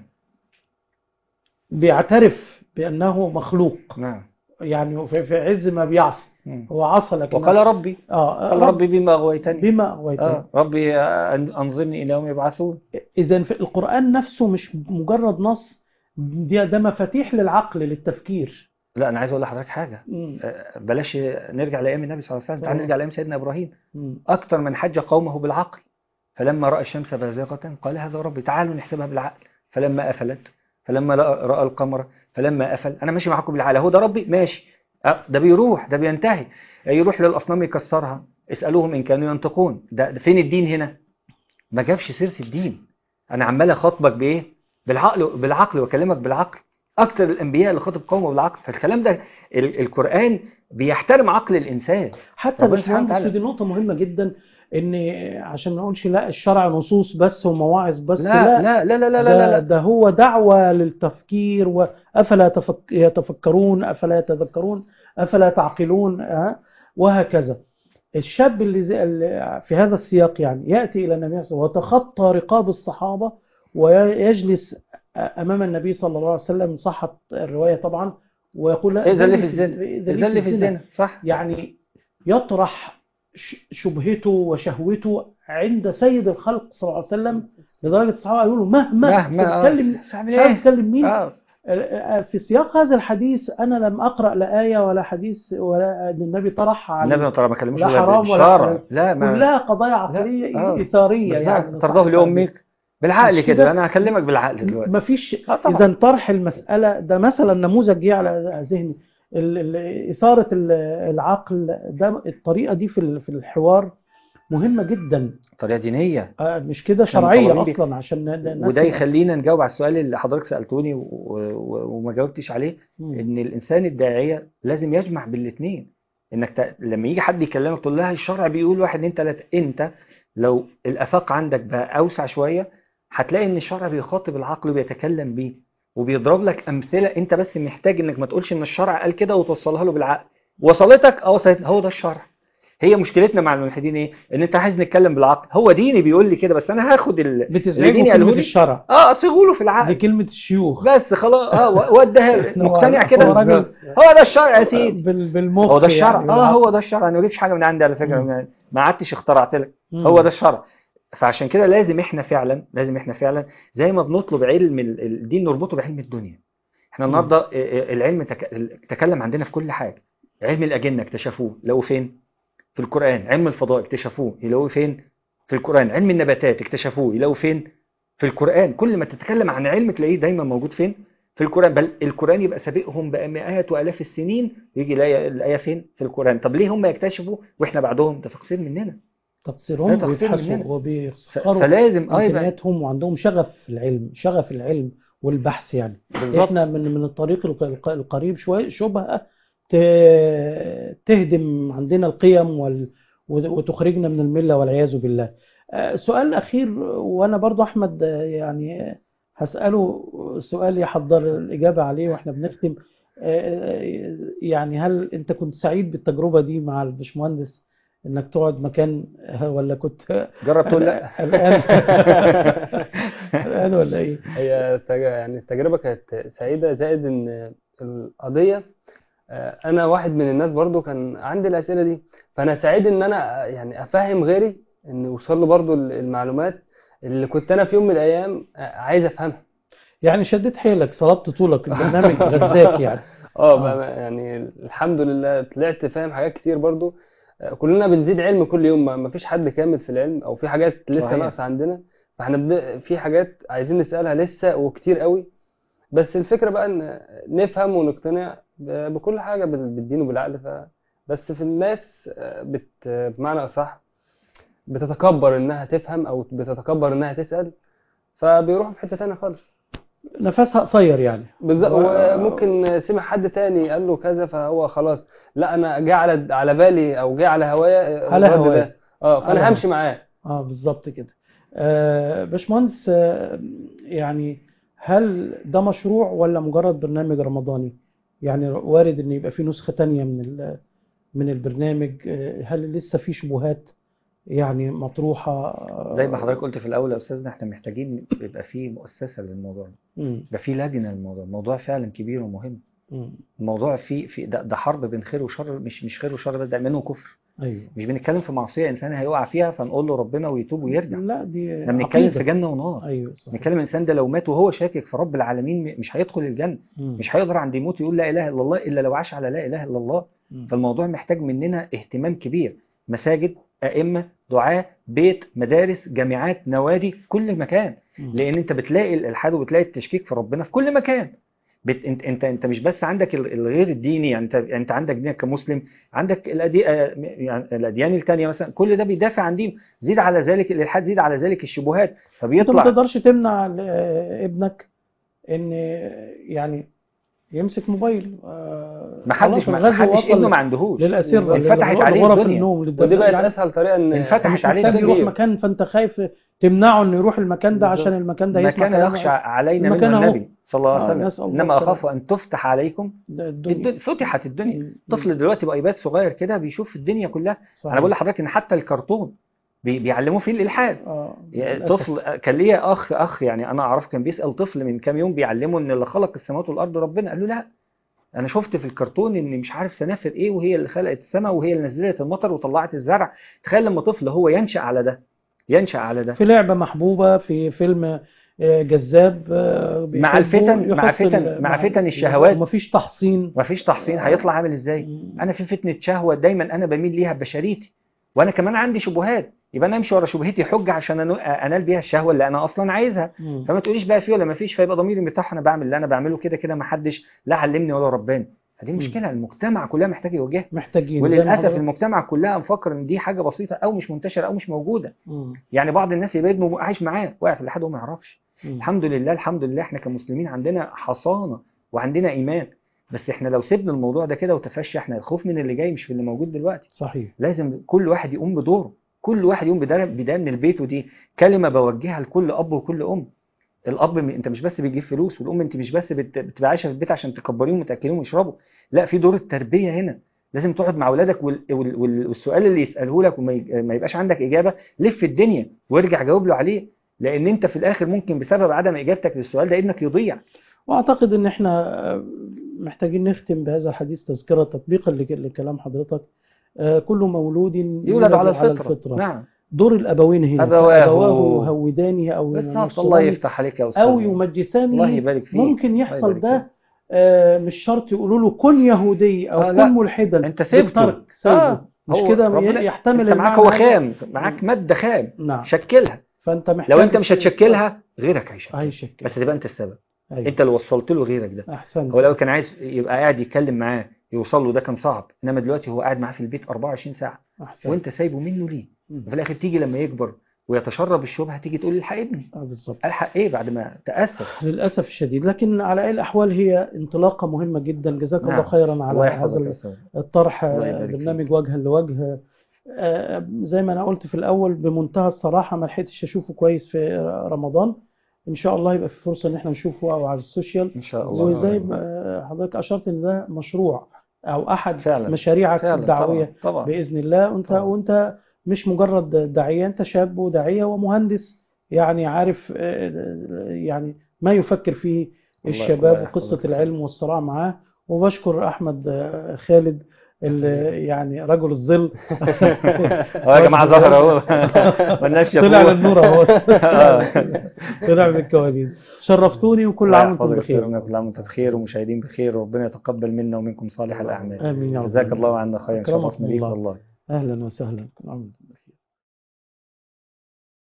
بيعترف بأنه مخلوق نعم يعني في في عز ما بيعصي مم. هو عصى لكن وقال ربي آه قال ربي بما أغويتني بما أغويتني آه. ربي آه، أن- أنظرني إلى يوم يبعثون إذا في القرآن نفسه مش مجرد نص ده, ده مفاتيح للعقل للتفكير لا أنا عايز أقول لحضرتك حاجة مم. آه، بلاش نرجع لأيام النبي صلى الله عليه وسلم تعال آه. نرجع لأيام سيدنا إبراهيم مم. أكثر من حج قومه بالعقل فلما رأى الشمس بازغة قال هذا ربي تعالوا نحسبها بالعقل فلما أفلت فلما لقى- رأى القمر فلما أفل أنا ماشي معاكم بالعقل هو ده ربي ماشي أه، ده بيروح ده بينتهي يروح للأصنام يكسرها اسألوهم إن كانوا ينطقون ده, ده فين الدين هنا ما جابش سيرة الدين أنا عمال أخاطبك بإيه بالعقل بالعقل وأكلمك بالعقل أكتر الأنبياء اللي خاطب قومه بالعقل فالكلام ده ال- القرآن بيحترم عقل الإنسان حتى ربنا سبحانه باشمهندس وتعالى. ودي نقطة مهمة جدا إن عشان ما نقولش لا الشرع نصوص بس ومواعظ بس لا لا لا لا لا لا, ده, لا. ده هو دعوة للتفكير وأفلا تفك يتفكرون أفلا يتذكرون أفلا تعقلون أه؟ وهكذا الشاب اللي, زي اللي في هذا السياق يعني يأتي إلى النبي صلى الله عليه وسلم وتخطى رقاب الصحابة ويجلس أمام النبي صلى الله عليه وسلم صحت الرواية طبعا ويقول لا إيه ده اللي في إذن الزنا إذن إيه ده اللي في الزنا صح يعني يطرح ش- شبهته وشهوته عند سيد الخلق صلى الله عليه وسلم لدرجة الصحابة يقولوا مهما مهما آه. تتكلم تعمل مش عارف إيه تتكلم مين آه. في سياق هذا الحديث أنا لم أقرأ لا آية ولا حديث ولا أن النبي طرحها على النبي ترى ما كلموش لا ولا حرام ولا بالإشارة حلال. لا ما كلها قضايا عقلية لا، آه. إثارية يعني بالظبط ترضاه لأمك بالعقل مش كده كده؟ أنا هكلمك بالعقل دلوقتي مفيش آه طبعا. إذا طرح المسألة ده مثلا نموذج جه على ذهني ال- ال- إثارة ال- العقل ده الطريقة دي في ال- في الحوار مهمة جدا طريقة دينية آه، مش كده عشان شرعية مطالبين بيه. أصلا عشان الناس وده تبقى- يخلينا نجاوب على السؤال اللي حضرتك سألتوني و- و- وما جاوبتش عليه مم. إن الإنسان الداعية لازم يجمع بالاثنين إنك ت... لما يجي حد يكلمك تقول لها الشرع بيقول واحد اتنين تلاتة أنت لو الآفاق عندك بقى أوسع شوية هتلاقي إن الشرع بيخاطب العقل وبيتكلم بيه وبيضرب لك أمثلة أنت بس محتاج إنك ما تقولش إن الشرع قال كده وتوصلها له بالعقل وصلتك أه وصلت هو ده الشرع هي مشكلتنا مع الملحدين ايه؟ ان انت عايز نتكلم بالعقل، هو ديني بيقول لي كده بس انا هاخد ال... اللي بتزعجوا ديني كلمة قاله لي الشرع اه اصيغه له في دي العقل كلمة الشيوخ بس خلاص اه و- وديها له. هو- مقتنع هو كده راجل هو ده الشرع يا سيدي بال- بالمخ هو ده الشرع يعني اه هو ده الشرع انا ما جبتش حاجه من عندي على فكره مم. ما- ما قعدتش اخترعت لك مم. هو ده الشرع فعشان كده لازم احنا فعلا لازم احنا فعلا زي ما بنطلب علم ال- الدين نربطه بعلم الدنيا احنا مم. النهارده اه، اه، العلم تك- تكلم عندنا في كل حاجه علم الاجنه اكتشفوه لقوا فين في القران علم الفضاء اكتشفوه يلاقوه فين في القران علم النباتات اكتشفوه يلاقوا فين في القران كل ما تتكلم عن علم تلاقيه دايما موجود فين في القران بل القران يبقى سابقهم بمئات والاف السنين ويجي الايه الايه فين في القران طب ليه هم يكتشفوا واحنا بعدهم ده تقصير مننا تقصيرهم ده تقصير وبيبحثوا مننا. ف- وبيسخروا فلازم اه يبقى امكانياتهم وعندهم شغف في العلم شغف العلم والبحث يعني بالظبط احنا من من الطريق الق- الق- القريب شويه شبهه ت- تهدم عندنا القيم وال وت- وتخرجنا من المله والعياذ بالله آه، سؤال اخير وانا برضو احمد آه، يعني هساله سؤال يحضر الاجابه عليه واحنا بنختم آه، يعني هل انت كنت سعيد بالتجربه دي مع البشمهندس انك تقعد مكان ولا كنت جرب تقول لا الآن الآن ولا إيه؟ هي تج- يعني التجربة كانت سعيدة زائد إن القضية آه، أنا واحد من الناس برضو كان عندي الأسئلة دي فأنا سعيد إن أنا آه، يعني أفهم غيري إن يوصل له برضو ال- المعلومات اللي كنت أنا في يوم من الأيام آه، عايز أفهمها يعني شديت حيلك صلبت طولك البرنامج غزاك يعني اه آه. بقى يعني الحمد لله طلعت فاهم حاجات كتير برضو آه، كلنا بنزيد علم كل يوم ما ما فيش حد كامل في العلم او في حاجات لسه صحيح. ناقصه عندنا فاحنا بن... في حاجات عايزين نسألها لسه وكتير قوي بس الفكرة بقى ان نفهم ونقتنع ب- بكل حاجة بال- بالدين وبالعقل ف... بس في الناس آه، بت... بمعنى اصح بتتكبر انها تفهم او بتتكبر انها تسأل فبيروحوا في حتة تانية خالص نفسها قصير يعني بالظبط و- وممكن سمع حد تاني قال له كذا فهو خلاص لا انا جه على على بالي او جه على هوايا على الرد هوايا. ده اه على فانا همشي معاه اه بالظبط كده آه باشمهندس آه يعني هل ده مشروع ولا مجرد برنامج رمضاني يعني وارد ان يبقى في نسخة تانية من ال- من البرنامج آه هل لسه في شبهات يعني مطروحة آه، زي ما حضرتك قلت في الاول يا استاذنا احنا محتاجين يبقى في مؤسسه للموضوع ده مم، يبقى في لجنه للموضوع الموضوع فعلا كبير ومهم مم، الموضوع فيه في ده, ده حرب بين خير وشر مش مش خير وشر بس ده ايمان وكفر ايوه مش بنتكلم في معصيه انسان هيقع فيها فنقول له ربنا ويتوب ويرجع لا دي احنا بنتكلم في عقيدة. جنه ونار ايوه صح بنتكلم الانسان ده لو مات وهو شاكك في رب العالمين م- مش هيدخل الجنه مم، مش هيقدر عند يموت يقول لا اله الا الله الا لو عاش على لا اله الا الله مم. فالموضوع محتاج مننا اهتمام كبير مساجد ائمه دعاه بيت مدارس جامعات نوادي كل مكان مم. لان انت بتلاقي الالحاد وبتلاقي التشكيك في ربنا في كل مكان بت... انت انت انت مش بس عندك ال- الغير الديني يعني انت انت عندك دينك كمسلم عندك الأدي... آه، يعني الاديان الثانيه مثلا كل ده بيدافع عن دينه زيد على ذلك الالحاد زيد على ذلك الشبهات انت ما فبيطلع تقدرش تمنع ل- ابنك ان يعني يمسك موبايل آه، ما حدش خلاص ما الغزو حدش وصل ابنه ما عندهوش للأسرة انفتحت لغرف عليه الدنيا النوم ودي للدرجة بقت يعني اسهل طريقة ان انفتحت مش عليه محتاج الدنيا يروح مكان فانت خايف تمنعه انه يروح المكان ده بالظبط. عشان المكان ده ما يسمع كان كلام يخشى علينا المكان منه اهو. النبي صلى الله عليه آه، وسلم نسأل الله انما السلامة. اخاف ان تفتح عليكم ده الدنيا الدنيا فتحت الدنيا مم. طفل دلوقتي بايباد صغير كده بيشوف الدنيا كلها صحيح. انا بقول لحضرتك ان حتى الكرتون بي- بيعلموه فيه الالحاد آه، يعني للأسف. طفل كان ليا اخ اخ يعني انا اعرف كان بيسال طفل من كام يوم بيعلمه ان اللي خلق السماوات والارض ربنا قال له لا انا شفت في الكرتون ان مش عارف سنافر ايه وهي اللي خلقت السماء وهي اللي نزلت المطر وطلعت الزرع تخيل لما طفل هو ينشا على ده ينشا على ده في لعبة محبوبة في فيلم آه، جذاب آه، مع بيحبه، الفتن مع يحط فتن ال- مع فتن الشهوات ومفيش تحصين مفيش تحصين هيطلع عامل ازاي مم. انا في فتنه شهوه دايما انا بميل ليها ببشريتي وانا كمان عندي شبهات يبقى انا امشي ورا شبهتي حجه عشان أنو- انال بيها الشهوه اللي انا اصلا عايزها مم. فما تقوليش بقى في ولا ما فيش فيبقى ضميري مرتاح انا بعمل اللي انا بعمله كده كده ما حدش لا علمني ولا رباني فدي مشكله المجتمع كلها محتاج يواجهها محتاجين زي ما وللاسف حضرتك- المجتمع كلها مفكر ان دي حاجه بسيطه او مش منتشره او مش موجوده مم. يعني بعض الناس يبقى ابنه عايش معاه واقع في الحد وما يعرفش مم. الحمد لله الحمد لله احنا كمسلمين عندنا حصانه وعندنا ايمان بس احنا لو سيبنا الموضوع ده كده وتفشى احنا الخوف من اللي جاي مش في اللي موجود دلوقتي صحيح لازم كل واحد يقوم بدوره كل واحد يقوم بدايه بدايه من البيت ودي كلمه بوجهها لكل اب وكل ام الاب م- انت مش بس بتجيب فلوس والام انت مش بس بت- بتبقى عايشه في البيت عشان تكبريهم وتاكليهم ويشربوا لا في دور التربيه هنا لازم تقعد مع اولادك وال- وال- وال- والسؤال اللي يساله لك وما ي- ما يبقاش عندك اجابه لف الدنيا وارجع جاوب له عليه لان انت في الاخر ممكن بسبب عدم اجابتك للسؤال ده ابنك يضيع واعتقد ان احنا آه، محتاجين نختم بهذا الحديث تذكرة تطبيقا لك- لكلام حضرتك آه، كل مولود يولد على الفطره نعم دور الابوين هنا أبواه. فأبواه يهودانه او بالظبط ينصرانه الله يفتح عليك يا استاذ او الله يمجسانه يبارك فيك ممكن الله يحصل يبارك ده فيك. آه، مش شرط يقولوا له كن يهودي او آه، كن لا. ملحدا انت سيبته. بالترك سيبه آه، مش هو كده ربنا- يحتمل انت معاك المعنى هو ده. خام معاك ماده خام نعم شكلها فانت محتاج لو انت مش هتشكلها غيرك هيشكلها هيشكل بس تبقى انت السبب أيوة. انت اللي وصلت له غيرك ده احسن هو لو كان عايز يبقى قاعد يتكلم معاه يوصل له ده كان صعب انما دلوقتي هو قاعد معاه في البيت 24 ساعه احسن وانت سايبه منه ليه مم. وفي الاخر تيجي لما يكبر ويتشرب الشبهه تيجي تقول لي الحق ابني اه بالظبط الحق ايه بعد ما تاسف للاسف الشديد لكن على اي الاحوال هي انطلاقه مهمه جدا جزاك نعم. الله خيرا على الله يحفظك هذا يا استاذ الطرح الله آه، يبارك برنامج فيك. وجها لوجه آه، زي ما انا قلت في الاول بمنتهى الصراحه ما لحقتش اشوفه كويس في رمضان ان شاء الله يبقى في فرصه ان احنا نشوفه او على السوشيال ان شاء الله وزي ما حضرتك اشرت ان ده مشروع او احد فعلا. مشاريعك فعلا الدعويه طبعا طبعا باذن الله وانت طبعا. وانت مش مجرد داعيه انت شاب وداعيه ومهندس يعني عارف آه، يعني ما يفكر فيه الله- الشباب الله وقصه يحفظك يا العلم والصراع معاه وبشكر احمد آه، خالد اللي يعني رجل الظل اه يا جماعه ظهر اهو والناس شافوه طلع للنور اهو آه. طلع من الكواليس شرفتوني وكل عام وانتم بخير كل عام وانتم بخير ومشاهدين بخير وربنا يتقبل منا ومنكم صالح الاعمال امين يا رب جزاك الله عنا خيرا أكرمكم شرفنا بيك الله. والله اهلا وسهلا كل عام وانتم